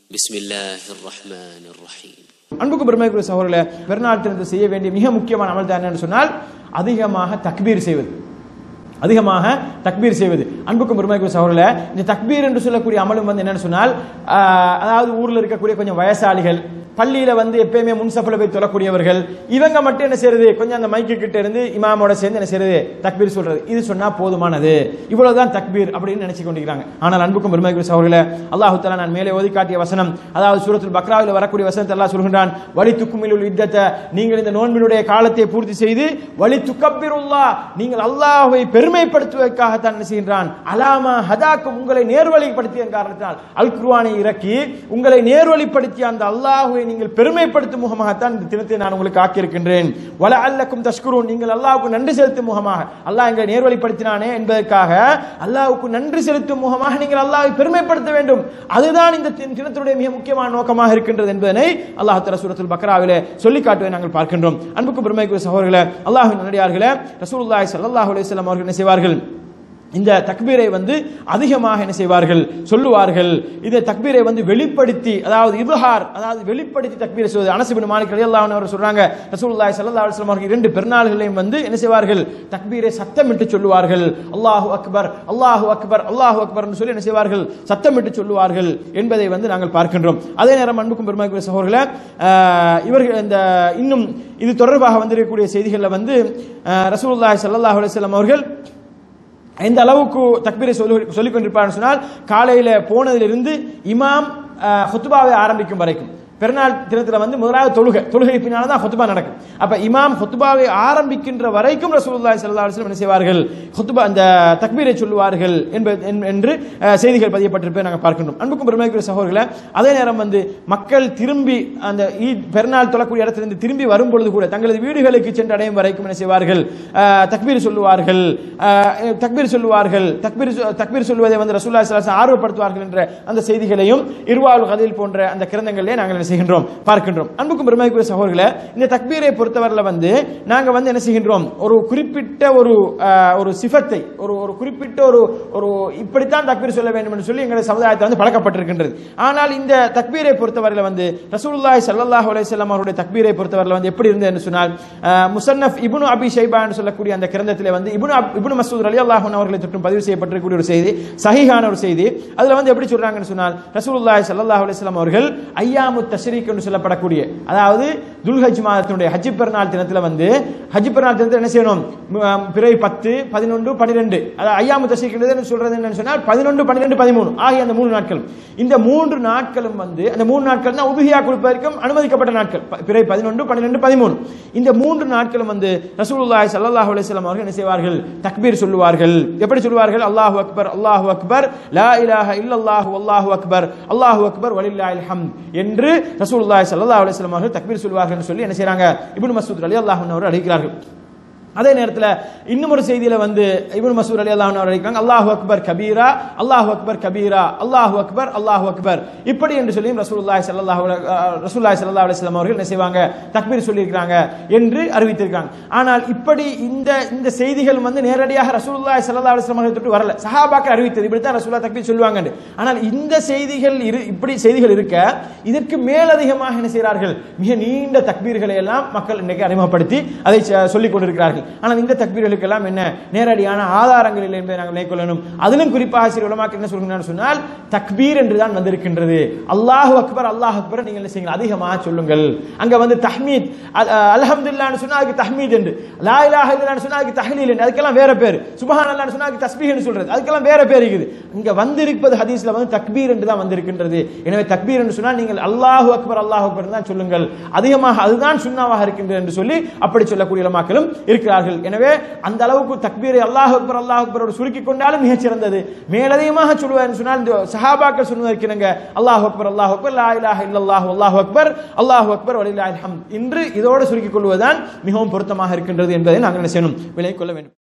بسم الله الرحمن الرحيم அன்புக்கு பெருமைக்குரிய சகோதரர்களே பெருநாள் தினத்தில் செய்ய வேண்டிய மிக முக்கியமான அமல் தான் என்னன்னு சொன்னால் அதிகமாக தக்பீர் செய்வது அதிகமாக தக்பீர் செய்வது அன்புக்கும் பெருமைக்குரிய சகோதரர்களே இந்த தக்பீர் என்று சொல்லக்கூடிய அமலும் வந்து என்னன்னு சொன்னால் ஆஹ், அதாவது ஊர்ல இருக்கக்கூடிய கொஞ்சம் வயசாளிகள் பள்ளியில வந்து எப்பயுமே முன்சப்பில் போய் தொழக்கூடியவர்கள் இவங்க மட்டும் என்ன செய்யறது கொஞ்சம் அந்த மைக்கு கிட்ட இருந்து இமாமோட சேர்ந்து என்ன செய்யறது தக்பீர் சொல்றது இது சொன்னா போதுமானது இவ்வளவுதான் தக்பீர் அப்படின்னு நினைச்சு கொண்டிருக்கிறாங்க ஆனால் அன்புக்கும் பெருமைக்குரிய சகோதரர்களே அல்லாஹு தஆலா நான் மேலே ஓதி காட்டிய வசனம் அதாவது சூரத்துல் பக்ராவில் வரக்கூடிய வசனத்தை அல்லாஹ் சொல்கின்றான் வலி துக்குமிலுல் இத்தத்தை நீங்கள் இந்த நோன்பினுடைய காலத்தை பூர்த்தி செய்து வலி துக்கப்பிருல்லா நீங்கள் அல்லாஹ்வை பெருமைப்படுத்துவதற்காகத்தான் என்ன செய்கின்றான் அலாமா ஹதாக்கும் உங்களை நேர்வழிப்படுத்திய காரணத்தினால் அல் குர்ஆனை இறக்கி உங்களை நேர்வழிப்படுத்திய அந்த அல்லாஹ்வை நீங்கள் பெருமைப்படுத்தும் முகமாகத்தான் இந்த தினத்தை நான் உங்களுக்கு ஆக்கியிருக்கின்றேன் வல அல்லக்கும் தஷ்குரூன் நீங்கள் அல்லாஹ்வுக்கு நன்றி செலுத்தும் முகமாக அல்லாஹ் எங்களை நேர்வழிப்படுத்தினானே என்பதற்காக அல்லாஹ்வுக்கு நன்றி செலுத்தும் முகமாக நீங்கள் அல்லாஹ்வை பெருமைப்படுத்த வேண்டும் அதுதான் இந்த தின- தினத்தினுடைய மிக முக்கியமான நோக்கமாக இருக்கின்றது என்பதனை அல்லாஹ் தஆலா சூரத்துல் பக்ராவிலே சொல்லி காட்டுவதை நாங்கள் பார்க்கின்றோம் அன்புக்கு பெருமைக்குரிய சகோதரர்களே அல்லாஹ்வின் நல்லடியார்களே ரசூலுல்லாஹி ஸல்லல்லாஹு அலைஹி வஸல்லம் அவர்கள் என்ன செய்வார்கள் இந்த தக்பீரை வந்து அதிகமாக என்ன செய்வார்கள் சொல்லுவார்கள் இந்த தக்பீரை வந்து வெளிப்படுத்தி அதாவது இபஹார் அதாவது வெளிப்படுத்தி தக்பீரை சொல்வது அனசுபின் மாலிக் ரலியல்லாஹு அன்ஹு அவர் சொல்றாங்க ரசூலுல்லாஹி ஸல்லல்லாஹு அலைஹி வஸல்லம் அவர்கள் இரண்டு பெருநாள்களையும் வந்து என்ன செய்வார்கள் தக்பீரை சத்தமிட்டு சொல்லுவார்கள் அல்லாஹு அக்பர் அல்லாஹு அக்பர் அல்லாஹு அக்பர் என்று சொல்லி என்ன செய்வார்கள் சத்தமிட்டு சொல்லுவார்கள் என்பதை வந்து நாங்கள் பார்க்கின்றோம் அதே நேரம் அன்புக்கும் பெருமைக்குரிய சகோதரர்களே ஆஹ், இவர்கள் இந்த இன்னும் இது தொடர்பாக வந்திருக்கக்கூடிய செய்திகளில் வந்து ஆஹ், ரசூலுல்லாஹி ஸல்லல்லாஹு அலைஹி வஸல்லம் அவர்கள் எந்த அளவுக்கு தக்பீரை சொல்லி சொல்லிக் கொண்டிருப்பார்னு சொன்னால் காலையில போனதிலிருந்து இமாம் அஹ், ஹுத்பாவை ஆரம்பிக்கும் வரைக்கும் பெருநாள் தினத்தில் வந்து முதலாவது தொழுகை தொழுகை பின்னால தான் ஹுத்பா நடக்கும் அப்ப இமாம் ஹுத்பாவை ஆரம்பிக்கின்ற வரைக்கும் ரசூலுல்லாஹி ஸல்லல்லாஹு அலைஹி வஸல்லம் என்ன செய்வார்கள் ஹுத்பா அந்த தக்பீரை சொல்லுவார்கள் என்பது என்- என்று அஹ், செய்திகள் பதியப்பட்டிருப்பதை நாங்கள் பார்க்கின்றோம் அன்புக்கும் பெருமைக்குரிய சகோதரர்களே அதே நேரம் வந்து மக்கள் திரும்பி அந்த ஈத் பெருநாள் தொழக்கூடிய இடத்திலிருந்து திரும்பி வரும் பொழுது கூட தங்களது வீடுகளுக்கு சென்று அடையும் வரைக்கும் என்ன செய்வார்கள் அஹ், தக்பீர் சொல்லுவார்கள் அஹ், தக்பீர் சொல்லுவார்கள் தக்பீர் சொ- தக்பீர் சொல்லுவதை வந்து ரசூலுல்லாஹி ஸல்லல்லாஹு அலைஹி வஸல்லம் ஆர்வப்படுத்துவார்கள் என்ற அந்த செய்திகளையும் இருவாள் கதையில் போன்ற அந்த கிரந்தங்களிலே நாங்கள் என்ன செய்கின்றோம் பார்க்கின்றோம் அன்புக்கும் பெருமைக்குரிய சகோதரர்களே இந்த தக்பீரை பொறுத்தவரையில் வந்து நாங்க வந்து என்ன செய்கின்றோம் ஒரு குறிப்பிட்ட ஒரு அஹ், ஒரு சிஃபத்தை ஒரு ஒரு குறிப்பிட்ட ஒரு ஒரு இப்படித்தான் தக்பீர் சொல்ல வேண்டும் என்று சொல்லி எங்களுடைய சமுதாயத்தில் வந்து பழக்கப்பட்டிருக்கின்றது ஆனால் இந்த தக்பீரை பொறுத்தவரையில் வந்து ரசூலுல்லாஹி ஸல்லல்லாஹு அலைஹி வஸல்லம் அவருடைய தக்பீரை பொறுத்தவரையில் வந்து எப்படி இருந்தது என்று சொன்னால் அஹ், முசன்னஃப் இப்னு அபி ஷைபா என்று சொல்லக்கூடிய அந்த கிரந்தத்திலே வந்து இப்னு அப்- இப்னு மசூத் ரலியல்லாஹு அன்ஹு அவர்களை தொற்றும் பதிவு செய்யப்பட்டிருக்கக்கூடிய ஒரு செய்தி சஹீஹான ஒரு செய்தி அதுல வந்து எப்படி சொல்றாங்கன்னு சொன்னால் ரசூலுல்லாஹி ஸல்லல்லாஹு அலைஹி வஸல்லம் அவர்கள் ஐயாமு தஷ்ரீக் என்று சொல்லப்படக்கூடிய அதாவது துல்ஹஜ் மாதத்தினுடைய ஹஜ் பெருநாள் தினத்துல வந்து ஹஜ் பெருநாள் தினத்தில் என்ன செய்யணும் ம- பிறை பத்து பதினொன்று பன்னிரெண்டு அதாவது ஐயாமு தஷ்ரீக் என்று சொல்றது என்னன்னு சொன்னால் பதினொன்று பன்னிரெண்டு பதிமூணு ஆகிய அந்த மூணு நாட்களும் இந்த மூன்று நாட்களும் வந்து அந்த மூணு நாட்கள் தான் உதுகியா கொடுப்பதற்கும் அனுமதிக்கப்பட்ட நாட்கள் ப- பிறை பதினொன்று பன்னிரெண்டு பதிமூணு இந்த மூன்று நாட்களும் வந்து ரசூலுல்லாஹி ஸல்லல்லாஹு அலைஹி வஸல்லம் அவர்கள் என்ன செய்வார்கள் தக்பீர் சொல்லுவார்கள் எப்படி சொல்லுவார்கள் அல்லாஹு அக்பர் அல்லாஹு அக்பர் லா இலாஹ இல்லல்லாஹு அல்லாஹு அக்பர் அல்லாஹு அக்பர் வலில்லாஹில் ஹம்த் என்று ரசூலுல்லாஹி ஸல்லல்லாஹு அலைஹி வஸல்லம் அவர்கள் தக்பீர் சொல்வார்கள் என்று சொல்லி என்ன செய்றாங்க இப்னு மஸ்ஊத் ரலியல்லாஹு அன்ஹு அவர்கள் அறிவிக்கிறார்கள் அதே நேரத்தில் இன்னும் ஒரு செய்தியில வந்து இப்னு மசூத் அலி அல்லாஹ் அறிவிக்கிறாங்க அல்லாஹு அக்பர் கபீரா அல்லாஹு அக்பர் கபீரா அல்லாஹு அக்பர் அல்லாஹு அக்பர் இப்படி என்று சொல்லி ரசூலுல்லாஹி ஸல்லல்லாஹு அலைஹி அஹ், ரசூலுல்லாஹி ஸல்லல்லாஹு அலைஹி வஸல்லம் அவர்கள் என்ன செய்வாங்க தக்பீர் சொல்லியிருக்கிறாங்க என்று அறிவித்திருக்காங்க ஆனால் இப்படி இந்த இந்த செய்திகள் வந்து நேரடியாக ரசூலுல்லாஹி ஸல்லல்லாஹு அலைஹி வஸல்லம் அவர்கள் தொட்டு வரல சஹாபாக்கள் அறிவித்தது இப்படி தான் ரசூலுல்லாஹ் தக்பீர் சொல்லுவாங்க ஆனால் இந்த செய்திகள் இரு இப்படி செய்திகள் இருக்க இதற்கு மேலதிகமாக என்ன செய்கிறார்கள் மிக நீண்ட தக்பீர்களை எல்லாம் மக்கள் இன்னைக்கு அறிமுகப்படுத்தி அதை ச- சொல்லிக் கொண்டிருக்கிறார்கள் ஆனால் இந்த தக்பீர்களுக்கு எல்லாம் என்ன நேரடியான ஆதாரங்கள் இல்லை என்பதை நாங்கள் நினைக்கொள்ளணும் அதிலும் குறிப்பாக சில உலமாக்கள் என்ன சொல்கிறார் சொன்னால் தக்பீர் என்று தான் வந்திருக்கின்றது அல்லாஹு அக்பர் அல்லாஹ் அக்பர் நீங்கள் என்ன செய்யுங்கள் அதிகமாக சொல்லுங்கள் அங்க வந்து தஹ்மீத் அல்ஹம்துலில்லாஹ்னு சொன்னா அதுக்கு தஹ்மீத் என்று லா இலாஹ இல்லல்லாஹ்னு சொன்னா அதுக்கு தஹ்லீல் என்று அதுக்கெல்லாம் வேற பேர் சுப்ஹானல்லாஹ்னு சொன்னா அதுக்கு தஸ்பீஹ்னு சொல்றது அதுக்கெல்லாம் வேற பேர் இருக்குது இங்க வந்திருப்பது ஹதீஸ்ல வந்து தக்பீர் என்று தான் வந்திருக்கின்றது எனவே தக்பீர் என்று சொன்னால் நீங்கள் அல்லாஹு அக்பர் அல்லாஹ் அக்பர் தான் சொல்லுங்கள் அதிகமாக அதுதான் சுண்ணாவாக இருக்கின்றது என்று சொல்லி அப்படி சொல்லக்கூடிய மக்களும் இருக்கிறார்கள் எனவே அந்த அளவுக்கு தக்பீரை அல்லாஹ் அக்பர் அல்லாஹ் அக்பரோடு சுருக்கி கொண்டாலும் மிகச் சிறந்தது மேலதிகமாக சொல்லுவார் என்று சொன்னால் இந்த சஹாபாக்கள் சொன்னதற்கிணங்க அல்லாஹ் அக்பர் அல்லாஹ் அக்பர் லா இலாஹ இல்லல்லாஹு அல்லாஹ் அக்பர் அல்லாஹ் அக்பர் வலில்லாஹில் ஹம்த் இன்று இதோடு சுருக்கிக் கொள்வதுதான் மிகவும் பொருத்தமாக இருக்கின்றது என்பதை நாங்கள் என்ன செய்யணும் விலை கொள்ள வேண்டும்